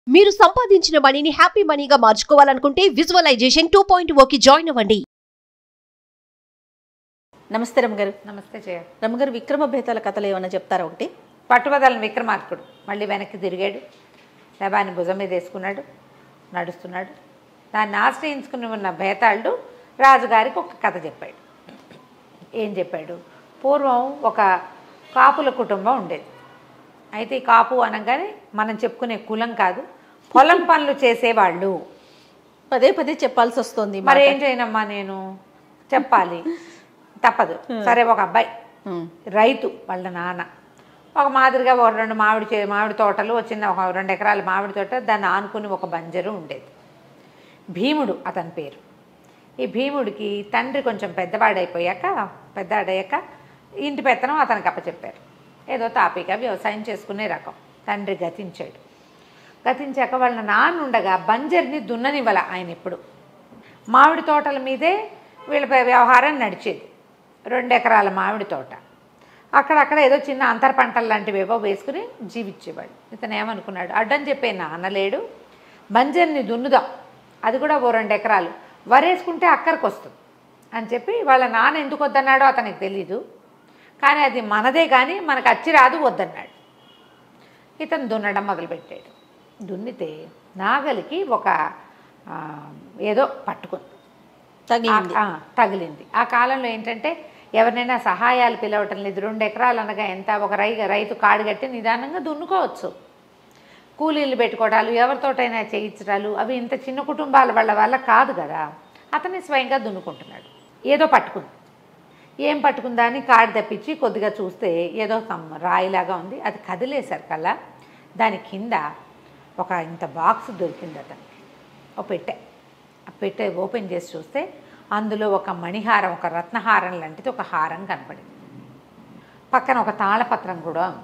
మీరు సంపాదించిన మనీని హ్యాపీ మనీగా మార్చుకోవాలనుకుంటే విజువలైజేషన్ టూ పాయింట్ ఓకి జాయిన్ అవ్వండి నమస్తే రమ్మగారు నమస్తే జయ రమ్మగారు విక్రమ భేతాల కథలు ఏమన్నా చెప్తారా ఒకటి పట్టుబదలని విక్రమార్కుడు మళ్ళీ వెనక్కి తిరిగాడు శవాన్ని భుజం మీద వేసుకున్నాడు నడుస్తున్నాడు దాన్ని ఆశ్రయించుకుని ఉన్న భేతాళుడు రాజుగారికి ఒక కథ చెప్పాడు ఏం చెప్పాడు పూర్వం ఒక కాపుల కుటుంబం ఉండేది అయితే ఈ కాపు అనగానే మనం చెప్పుకునే కులం కాదు పొలం పనులు చేసేవాళ్ళు పదే పదే చెప్పాల్సి వస్తుంది ఈ మాట. మరి ఏం చేయనమ్మా నేను చెప్పాలి తప్పదు సరే ఒక అబ్బాయి ఉమ్, రైతు వాళ్ళ నాన్న ఒక మాదిరిగా ఒక రెండు మామిడి చే మామిడి తోటలు ఒక చిన్న ఒక రెండు ఎకరాల మామిడి తోట దాన్ని ఆనుకుని ఒక బంజరు ఉండేది భీముడు అతని పేరు ఈ భీముడికి తండ్రి కొంచెం పెద్దవాడైపోయాక పెద్దవాడయ్యాక ఇంటి పెత్తనం అతనికి అప్పచెప్పారు ఏదో తాపీగా వ్యవసాయం చేసుకునే రకం తండ్రి గతించాడు గతించాక వాళ్ళ నాన్న ఉండగా బంజర్ని దున్ననివ్వల ఆయన ఎప్పుడు మామిడి తోటల మీదే వీళ్ళ ప- వ్యవహారం నడిచేది రెండు ఎకరాల మామిడి తోట అక్కడక్కడ ఏదో చిన్న అంతర పంటలు లాంటివి ఏవో వేసుకుని జీవించేవాడు ఇతను ఏమనుకున్నాడు అడ్డం చెప్పే నాన్న లేడు బంజర్ని దున్నుదాం అది కూడా ఓ రెండు ఎకరాలు వరేసుకుంటే అక్కడికి వస్తుంది అని చెప్పి వాళ్ళ నాన్న ఎందుకు వద్దన్నాడో అతనికి తెలీదు కానీ అది మనదే కానీ మనకు అచ్చి రాదు వద్దన్నాడు ఇతను దున్నడం మొదలుపెట్టాడు దున్నితే నాగలికి ఒక ఆ, ఏదో పట్టుకుంది తగిలింది ఆ, ఆ, తగిలింది ఆ కాలంలో ఏంటంటే ఎవరినైనా సహాయాలు పిలవటం లేదు రెండు ఎకరాలు అనగా ఎంత ఒక రై రైతు కాడు కట్టి నిదానంగా దున్నుకోవచ్చు కూలీలు పెట్టుకోవడాలు ఎవరితోటైనా చేయించడాలు అవి ఇంత చిన్న కుటుంబాల వాళ్ళ వల్ల కాదు కదా అతన్ని స్వయంగా దున్నుకుంటున్నాడు ఏదో పట్టుకుంది ఏం పట్టుకుందా అని కాడు తప్పించి కొద్దిగా చూస్తే ఏదో సమ్ రాయిలాగా ఉంది అది కదిలేశారు కల్లా దాని కింద ఒక ఇంత బాక్స్ దొరికింది అతనికి ఒక పెట్టె ఆ పెట్టె ఓపెన్ చేసి చూస్తే అందులో ఒక మణిహారం ఒక రత్నహారం లాంటిది ఒక హారం కనపడింది పక్కన ఒక తాళపత్రం కూడా ఉంది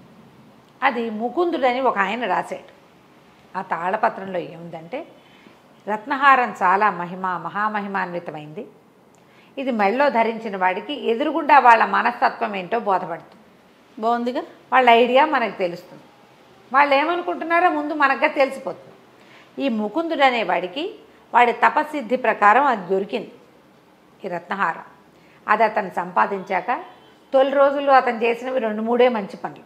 అది ముకుందుడని ఒక ఆయన రాశాడు ఆ తాళపత్రంలో ఏముందంటే రత్నహారం చాలా మహిమ మహామహిమాన్వితమైంది ఇది మెళ్ళో ధరించిన వాడికి ఎదురుగుండా వాళ్ళ మనస్తత్వం ఏంటో బోధపడుతుంది బాగుందిగా వాళ్ళ ఐడియా మనకు తెలుస్తుంది వాళ్ళు ఏమనుకుంటున్నారో ముందు మనకు తెలిసిపోతుంది ఈ ముకుందుడు అనేవాడికి వాడి తపసిద్ధి ప్రకారం అది దొరికింది ఈ రత్నహారం అది అతను సంపాదించాక తొలి రోజుల్లో అతను చేసినవి రెండు మూడే మంచి పనులు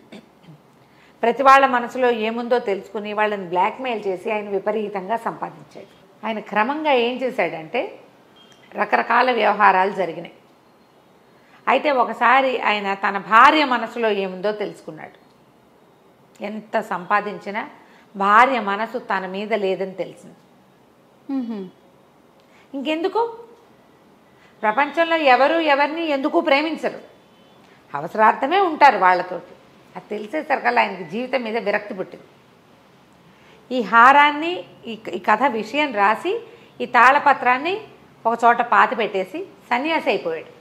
ప్రతి వాళ్ళ మనసులో ఏముందో తెలుసుకుని వాళ్ళని బ్లాక్మెయిల్ చేసి ఆయన విపరీతంగా సంపాదించాడు ఆయన క్రమంగా ఏం చేశాడంటే రకరకాల వ్యవహారాలు జరిగినాయి అయితే ఒకసారి ఆయన తన భార్య మనసులో ఏముందో తెలుసుకున్నాడు ఎంత సంపాదించినా భార్య మనసు తన మీద లేదని తెలిసింది ఉహుం. ఇంకెందుకు ప్రపంచంలో ఎవరు ఎవరిని ఎందుకు ప్రేమించరు అవసరార్థమే ఉంటారు వాళ్ళతోటి అది తెలిసేసరికల్లా ఆయనకి జీవితం మీద విరక్తి పుట్టింది ఈ హారాన్ని ఈ ఈ కథ విషయం రాసి ఈ తాళపత్రాన్ని ఒక చోట పాతి పెట్టేసి సన్యాసి అయిపోయాడు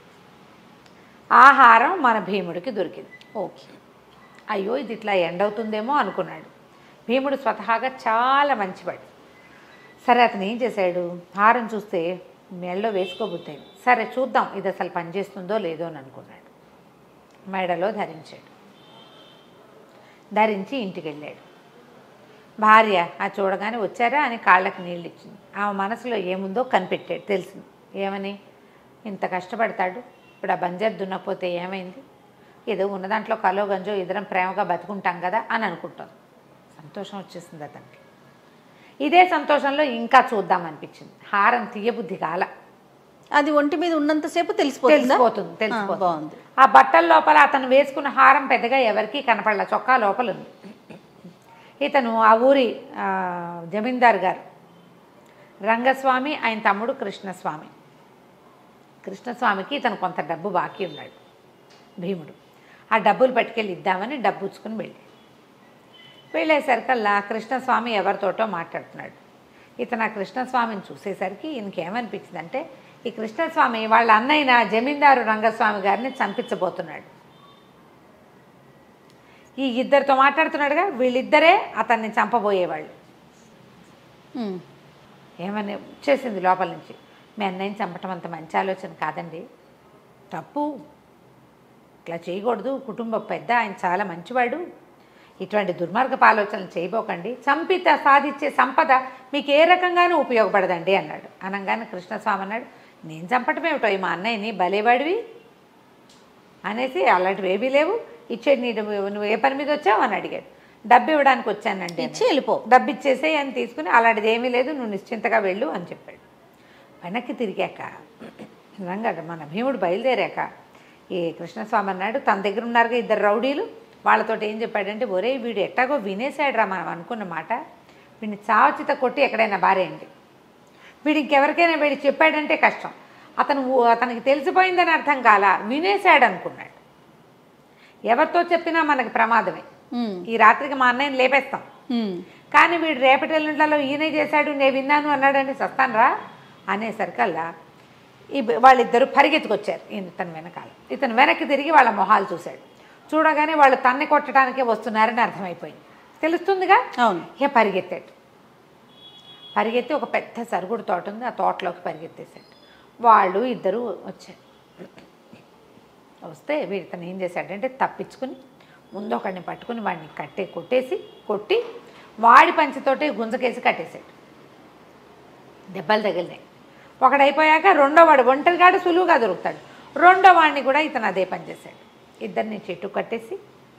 ఆ హారం మన భీముడికి దొరికింది ఓకే అయ్యో ఇది ఇట్లా ఎండ్ అవుతుందేమో అనుకున్నాడు భీముడు స్వతహాగా చాలా మంచివాడు సరే అతను ఏం చేశాడు హారం చూస్తే మెడలో వేసుకోబుద్దాయి సరే చూద్దాం ఇది అసలు పనిచేస్తుందో లేదో అని అనుకున్నాడు మెడలో ధరించాడు ధరించి ఇంటికి వెళ్ళాడు భార్య ఆ చూడగానే వచ్చారా అని కాళ్ళకి నీళ్ళు ఇచ్చింది ఆమె మనసులో ఏముందో కనిపెట్టాడు తెలిసింది ఏమని ఇంత కష్టపడతాడు ఇప్పుడు ఆ బంజర్ దున్నకపోతే ఏమైంది ఏదో ఉన్న దాంట్లో కలో గంజో ఇద్దరం ప్రేమగా బతుకుంటాం కదా అని అనుకుంటాం సంతోషం వచ్చేసింది అతనికి ఇదే సంతోషంలో ఇంకా చూద్దాం అనిపించింది హారం తీయబుద్ధి కాల అది ఒంటి మీద ఉన్నంతసేపు తెలిసిపోతుందా తెలిసిపోతుంది ఆ, తెలిసిపోతుంది బాగుంది ఆ బట్టల లోపల అతను వేసుకున్న హారం పెద్దగా ఎవరికీ కనపడలే చొక్కా లోపల ఉంది ఇతను ఆ ఊరి ఆ, జమీందార్ గారు రంగస్వామి ఆయన తమ్ముడు కృష్ణస్వామి కృష్ణస్వామికి ఇతను కొంత డబ్బు బాకీ ఉన్నాడు భీముడు ఆ డబ్బులు పట్టుకెళ్ళి ఇద్దామని డబ్బు ఉచ్చుకుని వెళ్ళి వెళ్ళేసరికల్లా కృష్ణస్వామి ఎవరితోటో మాట్లాడుతున్నాడు ఇతను ఆ కృష్ణస్వామిని చూసేసరికి ఈయనకేమనిపించిందంటే ఈ కృష్ణస్వామి వాళ్ళ అన్నయ్య జమీందారు రంగస్వామి గారిని చంపించబోతున్నాడు ఈ ఇద్దరితో మాట్లాడుతున్నాడుగా వీళ్ళిద్దరే అతన్ని చంపబోయేవాళ్ళు ఉమ్. ఏమని వచ్చేసింది లోపల నుంచి మీ అన్నయ్యని చంపటం అంత మంచి ఆలోచన కాదండి తప్పు ఇట్లా చేయకూడదు కుటుంబ పెద్ద ఆయన చాలా మంచివాడు ఇటువంటి దుర్మార్గపు ఆలోచనలు చేయబోకండి చంపిత సాధించే సంపద మీకు ఏ రకంగానూ ఉపయోగపడదండి అన్నాడు అనగానే కృష్ణస్వామి అన్నాడు నేను చంపటం ఏమిటో ఈ మా అన్నయ్యని భలేవాడివి అనేసి అలాంటివి ఏమీ లేవు ఇచ్చేది నీ నువ్వు ఏ పని మీద వచ్చావు అని అడిగాడు డబ్బు ఇవ్వడానికి వచ్చానండి ఇచ్చి వెళ్ళిపో డబ్బు ఇచ్చేసేయి అని తీసుకుని అలాంటిది ఏమీ లేదు నువ్వు నిశ్చింతగా వెళ్ళు అని చెప్పాడు వెనక్కి తిరిగాక రంగ మన భీముడు బయలుదేరాక ఈ కృష్ణస్వామి అన్నాడు తన దగ్గర ఉన్నారుగా ఇద్దరు రౌడీలు వాళ్ళతోటి ఏం చెప్పాడంటే ఒరే వీడు ఎట్టాగో వినేశాడురా మనం అనుకున్న మాట వీడిని చావచిత కొట్టి ఎక్కడైనా బారేయండి వీడు ఇంకెవరికైనా వీడు చెప్పాడంటే కష్టం అతను ఊ- అతనికి తెలిసిపోయిందని అర్థం కాల వినేశాడు అనుకున్నాడు ఎవరితో చెప్పినా మనకి ప్రమాదమే ఉమ్, ఈ రాత్రికి మా అన్నయ్యని లేపేస్తాం ఉమ్, కానీ వీడు రేపటి ఎల్లుండ్లలో ఈయనే చేశాడు నేను విన్నాను అన్నాడండి సస్తానరా అనేసరికల్లా ఈ బ- వాళ్ళిద్దరూ పరిగెత్తుకొచ్చారు ఈయన ఇతను వెనకాల ఇతను వెనక్కి తిరిగి వాళ్ళ మొహాలు చూశాడు చూడగానే వాళ్ళు తన్ని కొట్టడానికే వస్తున్నారని అర్థమైపోయింది తెలుస్తుందిగా అవును ఇక పరిగెత్తాడు పరిగెత్తి ఒక పెద్ద సరుగుడు తోట ఉంది ఆ తోటలోకి పరిగెత్తేశాడు వాళ్ళు ఇద్దరు వచ్చారు వస్తే వీడు ఇతను ఏం చేశాడంటే తప్పించుకుని ముందు ఒకడిని పట్టుకుని వాడిని కట్టే కొట్టేసి కొట్టి వాడి పంచితోటి గుంజకేసి కట్టేశాడు దెబ్బలు తగిలినాయి ఒకడైపోయాక రెండో వాడు ఒంటరిగాడు సులువుగా దొరుకుతాడు రెండో వాడిని కూడా ఇతను అదే పని చేశాడు ఇద్దరిని చెట్టు కట్టేసి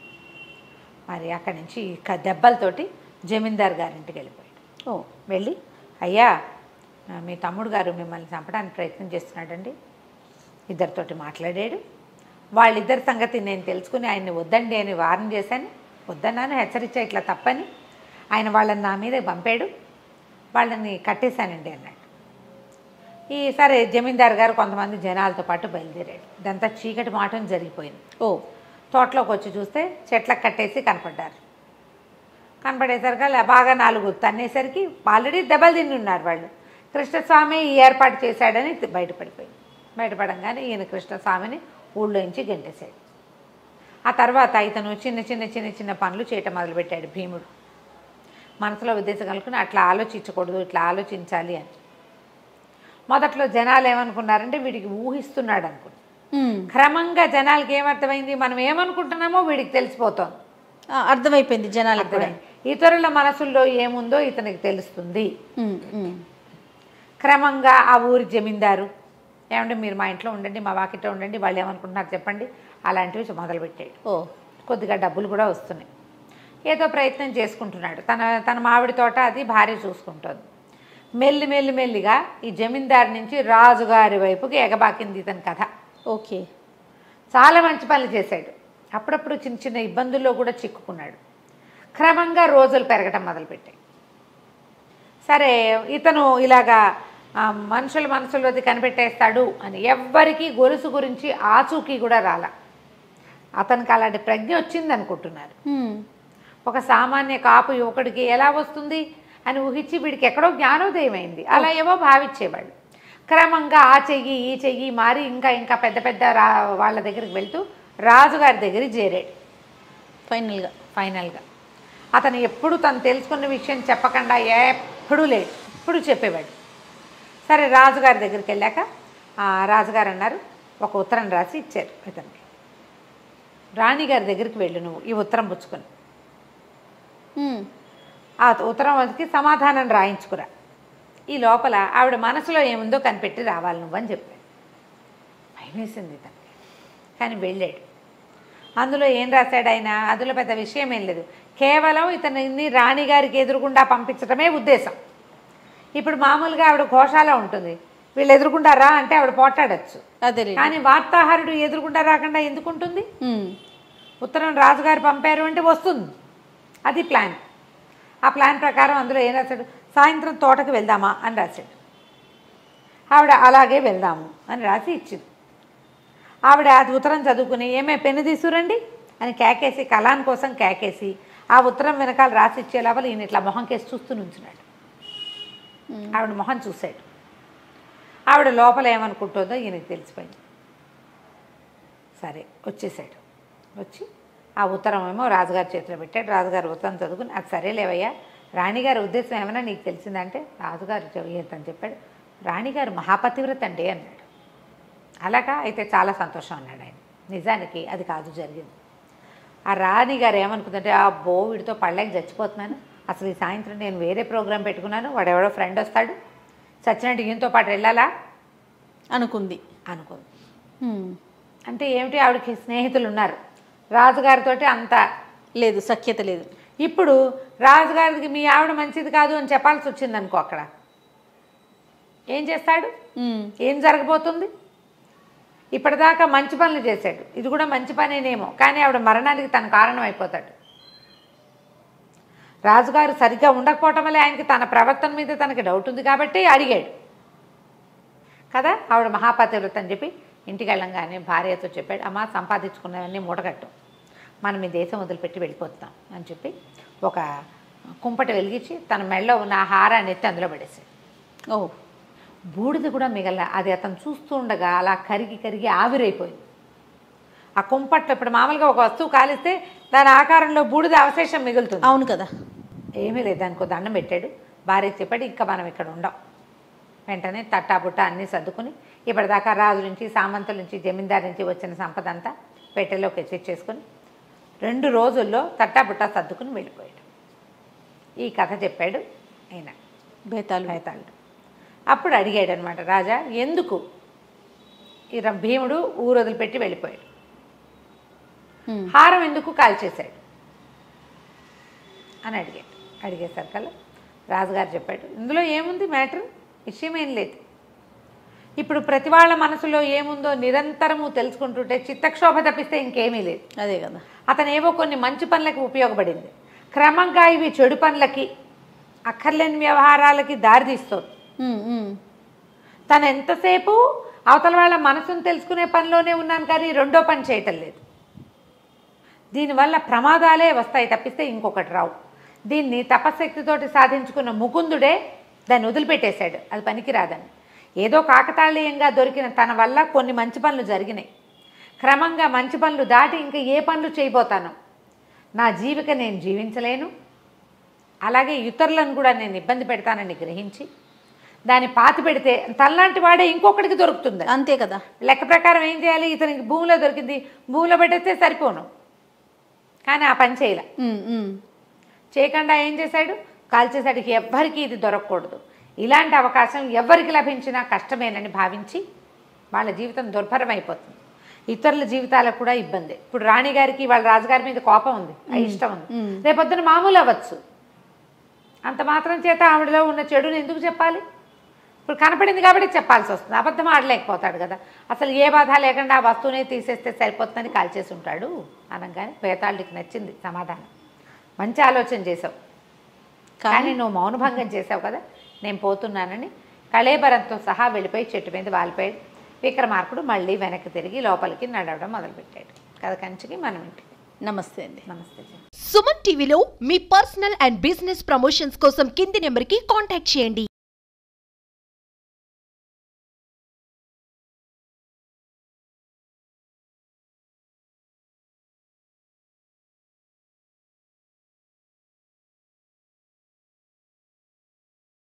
మరి అక్కడి నుంచి ఇక దెబ్బలతోటి జమీందార్ గారింటికి వెళ్ళిపోయాడు ఓ వెళ్ళి అయ్యా ఆ, మీ తమ్ముడు గారు మిమ్మల్ని చంపడానికి ప్రయత్నం చేస్తున్నాడండి ఇద్దరితోటి మాట్లాడాడు వాళ్ళిద్దరి సంగతి నేను తెలుసుకుని ఆయన్ని వద్దండి అని వార్న్ చేశాను వద్దన్నాను హెచ్చరించా ఇట్లా తప్పని ఆయన వాళ్ళని నా మీద పంపాడు వాళ్ళని కట్టేశానండి అన్నాడు ఈ సరే జమీందార్ గారు కొంతమంది జనాలతో పాటు బయలుదేరాడు ఇదంతా చీకటి మాటం జరిగిపోయింది ఓ తోటలోకి వచ్చి చూస్తే చెట్లకు కట్టేసి కనపడ్డారు కనపడేసరికి అలా బాగా నాలుగు తన్నేసరికి ఆల్రెడీ దెబ్బలు తిని ఉన్నారు వాళ్ళు కృష్ణస్వామి ఈ ఏర్పాటు చేశాడని బయటపడిపోయింది బయటపడంగానే ఈయన కృష్ణస్వామిని ఊళ్ళోంచి గెంటేశాడు ఆ తర్వాత ఇతను చిన్న చిన్న చిన్న చిన్న పనులు చేయటం మొదలుపెట్టాడు భీముడు మనసులో ఉద్దేశం కలుపుకుని అట్లా ఆలోచించకూడదు ఇట్లా ఆలోచించాలి అని మొదట్లో జనాలు ఏమనుకున్నారంటే వీడికి ఊహిస్తున్నాడు అనుకున్నారు ఉమ్, క్రమంగా జనాలకి ఏమర్థమైంది మనం ఏమనుకుంటున్నామో వీడికి తెలిసిపోతోంది ఆ, అర్థమైపోయింది జనాలకు కూడా అర్థమైంది. ఇతరుల మనసుల్లో ఏముందో ఇతనికి తెలుస్తుంది ఉమ్, ఉమ్, క్రమంగా ఆ ఊరి జమీందారు ఏమంటే మీరు మా ఇంట్లో ఉండండి మా వాకిట్లో ఉండండి వాళ్ళు ఏమనుకుంటున్నారు చెప్పండి అలాంటివి మొదలుపెట్టాడు ఓ కొద్దిగా డబ్బులు కూడా వస్తున్నాయి ఏదో ప్రయత్నం చేసుకుంటున్నాడు తన తన మామిడి తోట అది భార్య చూసుకుంటోంది మెల్లి మెల్లి మెల్లిగా ఈ జమీందారు నుంచి రాజుగారి వైపుకి ఎగబాకింది ఇతని కథ ఓకే చాలా మంచి పనులు చేశాడు అప్పుడప్పుడు చిన్న చిన్న ఇబ్బందుల్లో కూడా చిక్కుకున్నాడు క్రమంగా రోజులు పెరగటం మొదలుపెట్టాయి సరే ఇతను ఇలాగా ఆ, మనుషుల మనసులోది కనిపెట్టేస్తాడు అని ఎవ్వరికీ గొలుసు గురించి ఆచూకీ కూడా రాల అతనికి అలాంటి ప్రజ్ఞ వచ్చింది అనుకుంటున్నారు ఉమ్, ఒక సామాన్య కాపు యువకుడికి ఎలా వస్తుంది అని ఊహించి వీడికి ఎక్కడో జ్ఞానోదయం అయింది అలా ఏవో భావించేవాళ్ళు క్రమంగా ఆ చెయ్యి ఈ చెయ్యి మారి ఇంకా ఇంకా పెద్ద పెద్ద రా వాళ్ళ దగ్గరికి వెళ్తూ రాజుగారి దగ్గరికి చేరాడు ఫైనల్గా ఫైనల్గా అతను ఎప్పుడు తను తెలుసుకున్న విషయం చెప్పకుండా ఎప్పుడూ లేడు ఎప్పుడు చెప్పేవాడు సరే రాజుగారి దగ్గరికి వెళ్ళాక ఆ రాజుగారు అన్నారు ఒక ఉత్తరం రాసి ఇచ్చారు ఇతనికి రాణిగారి దగ్గరికి వెళ్ళు నువ్వు ఈ ఉత్తరం పుచ్చుకొని ఉమ్, ఆ ఉత్తరం వచ్చి సమాధానం రాయించుకురా ఈ లోపల ఆవిడ మనసులో ఏముందో కనిపెట్టి రావాలి నువ్వు అని చెప్పాడు భయమేసింది తనకి కానీ వెళ్ళాడు అందులో ఏం రాశాడు ఆయన అందులో పెద్ద విషయం ఏం లేదు కేవలం ఇతన్ని రాణిగారికి ఎదురుగుండా పంపించడమే ఉద్దేశం ఇప్పుడు మామూలుగా ఆవిడ ఘోషాలో ఉంటుంది వీళ్ళు ఎదురుగుండా రా అంటే ఆవిడ పోట్లాడచ్చు అదే కానీ వార్తాహరుడు ఎదురుగుండా రాకుండా ఎందుకు ఉంటుంది ఉత్తరం రాజుగారు పంపారు అంటే వస్తుంది అది ప్లాన్ ఆ ప్లాన్ ప్రకారం అందులో ఏం రాశాడు సాయంత్రం తోటకు వెళ్దామా అని రాశాడు ఆవిడ అలాగే వెళ్దాము అని రాసి ఇచ్చింది ఆవిడ అది ఉత్తరం చదువుకుని ఏమే పెన్ను తీసుకురండి అని కేకేసి కళాన్ కోసం కేకేసి ఆ ఉత్తరం వెనకాల రాసి ఇచ్చే లోపల ఈయన ఇట్లా మొహం కేసి చూస్తూ నుంచున్నాడు ఆవిడ మొహం చూశాడు ఆవిడ లోపల ఏమనుకుంటుందో ఈయనకి తెలిసిపోయింది సరే వచ్చేసాడు వచ్చి ఆ ఉత్తరం ఏమో రాజుగారి చేతిలో పెట్టాడు రాజుగారు ఉత్తరం చదువుకుని అది సరేలేవయ్యా రాణిగారి ఉద్దేశం ఏమైనా నీకు తెలిసిందంటే రాజుగారు చెయ్యొద్దని చెప్పాడు రాణిగారు మహాపతివ్రత అండి అన్నాడు అలాగా అయితే చాలా సంతోషం అన్నాడు ఆయన నిజానికి అది కాదు జరిగింది ఆ రాణి గారు ఏమనుకుందంటే ఆ బో వీడితో పళ్ళకి చచ్చిపోతున్నాను అసలు ఈ సాయంత్రం నేను వేరే ప్రోగ్రాం పెట్టుకున్నాను వాడెవడో ఫ్రెండ్ వస్తాడు సచ్చినట్టు ఈయనతో పాటు వెళ్ళాలా అనుకుంది అనుకుంది ఉమ్. అంటే ఏమిటి ఆవిడకి స్నేహితులు ఉన్నారు రాజుగారితో అంత లేదు సఖ్యత లేదు ఇప్పుడు రాజుగారికి మీ ఆవిడ మంచిది కాదు అని చెప్పాల్సి వచ్చింది అనుకో అక్కడ ఏం చేస్తాడు ఉమ్. ఏం జరగబోతుంది ఇప్పటిదాకా మంచి పనులు చేశాడు ఇది కూడా మంచి పనేనేమో కానీ ఆవిడ మరణానికి తన కారణం అయిపోతాడు రాజుగారు సరిగ్గా ఉండకపోవటం వల్ల ఆయనకి తన ప్రవర్తన మీద తనకి డౌట్ ఉంది కాబట్టి అడిగాడు కదా ఆవిడ మహాపతివ్రత అని చెప్పి ఇంటికి వెళ్ళంగానే భార్యతో చెప్పాడు అమ్మ సంపాదించుకున్నవన్నీ మూటగట్టు మనం ఈ దేశం వదిలిపెట్టి వెళ్ళిపోతాం అని చెప్పి ఒక కుంపటి వెలిగించి తన మెడలో ఉన్న ఆ హారాన్ని ఎత్తి అందులో పడేసాడు ఓ బూడిద కూడా మిగల అది అతను చూస్తూ ఉండగా అలా కరిగి కరిగి ఆవిరైపోయింది ఆ కుంపట్లో ఇప్పుడు మామూలుగా ఒక వస్తువు కాలిస్తే దాని ఆకారంలో బూడిద అవశేషం మిగులుతుంది అవును కదా ఏమీ లేదు దానికి ఒక దండం పెట్టాడు భార్యకి చెప్పాడు ఇంకా మనం ఇక్కడ ఉండం వెంటనే తట్టా బుట్ట అన్నీ సర్దుకుని ఇప్పటిదాకా రాజు నుంచి సామంతుల నుంచి జమీందారు నుంచి వచ్చిన సంపద అంతా పెట్టెలోకి తెచ్చేసుకుని రెండు రోజుల్లో తట్టా బుట్ట సర్దుకుని వెళ్ళిపోయాడు ఈ కథ చెప్పాడు ఆయన బేతాలు భయతాళుడు అప్పుడు అడిగాడు అనమాట రాజా ఎందుకు ఈ ర- భీముడు ఊరు వదిలిపెట్టి వెళ్ళిపోయాడు ఉమ్. హారం ఎందుకు కాల్చేశాడు అని అడిగాడు అడిగేసరికల్లా రాజుగారు చెప్పాడు ఇందులో ఏముంది మ్యాటర్ విషయం ఏం లేదు ఇప్పుడు ప్రతి వాళ్ళ మనసులో ఏముందో నిరంతరము తెలుసుకుంటుంటే చిత్తక్షోభ తప్పిస్తే ఇంకేమీ లేదు అదే కదా అతను ఏవో కొన్ని మంచి పనులకి ఉపయోగపడింది క్రమంగా ఇవి చెడు పనులకి అక్కర్లేని వ్యవహారాలకి దారితీస్తుంది ఉమ్, ఉమ్. తను ఎంతసేపు అవతల వాళ్ళ మనసును తెలుసుకునే పనిలోనే ఉన్నాను కానీ రెండో పని చేయటం లేదు దీనివల్ల ప్రమాదాలే వస్తాయి తప్పిస్తే ఇంకొకటి రావు దీన్ని తపశక్తితోటి సాధించుకున్న ముకుందుడే దాన్ని వదిలిపెట్టేశాడు అది పనికిరాదని ఏదో కాకతాళీయంగా దొరికిన తన వల్ల కొన్ని మంచి పనులు జరిగినాయి క్రమంగా మంచి పనులు దాటి ఇంకా ఏ పనులు చేయబోతాను నా జీవిక నేను జీవించలేను అలాగే ఇతరులను కూడా నేను ఇబ్బంది పెడతానని గ్రహించి దాన్ని పాతి పెడితే తనలాంటి వాడే ఇంకొకటికి దొరుకుతుంది అంతే కదా లెక్క ప్రకారం ఏం చేయాలి ఇతనికి భూమిలో దొరికింది భూమిలో పెట్టేస్తే సరిపోను కానీ ఆ పని చేయలే ఉమ్, ఉమ్. చేయకుండా ఏం చేశాడు కాల్చేశాడు ఎవ్వరికి ఇది దొరకకూడదు ఇలాంటి అవకాశం ఎవరికి లభించినా కష్టమేనని భావించి వాళ్ళ జీవితం దుర్భరం అయిపోతుంది ఇతరుల జీవితాలకు కూడా ఇబ్బంది ఇప్పుడు రాణి గారికి వాళ్ళ రాజుగారి మీద కోపం ఉంది ఆ ఇష్టం ఉంది రేపొద్దున మామూలు అవ్వచ్చు అంత మాత్రం చేత ఆవిడలో ఉన్న చెడుని ఎందుకు చెప్పాలి ఇప్పుడు కనపడింది కాబట్టి చెప్పాల్సి వస్తుంది అబద్ధం ఆడలేకపోతాడు కదా అసలు ఏ బాధ లేకుండా ఆ వస్తువునే తీసేస్తే సరిపోతుందని కాల్చేసి ఉంటాడు అనగానే వేతాళుడికి నచ్చింది సమాధానం మంచి ఆలోచన చేసావు కానీ నువ్వు మౌనభంగం చేసావు కదా నేను పోతున్నానని కళేబరంతో సహా వెళ్ళిపోయి చెట్టు మీద వాలిపోయాడు విక్రమార్కుడు మళ్ళీ వెనక్కి తిరిగి లోపలికి నడవడం మొదలుపెట్టాడు కథ కంచికి మనం ఇంటికి నమస్తే అండి నమస్తే జీ. సుమన్ టీవీలో మీ పర్సనల్ అండ్ బిజినెస్ ప్రమోషన్స్ కోసం కింది నెంబర్కి కాంటాక్ట్ చేయండి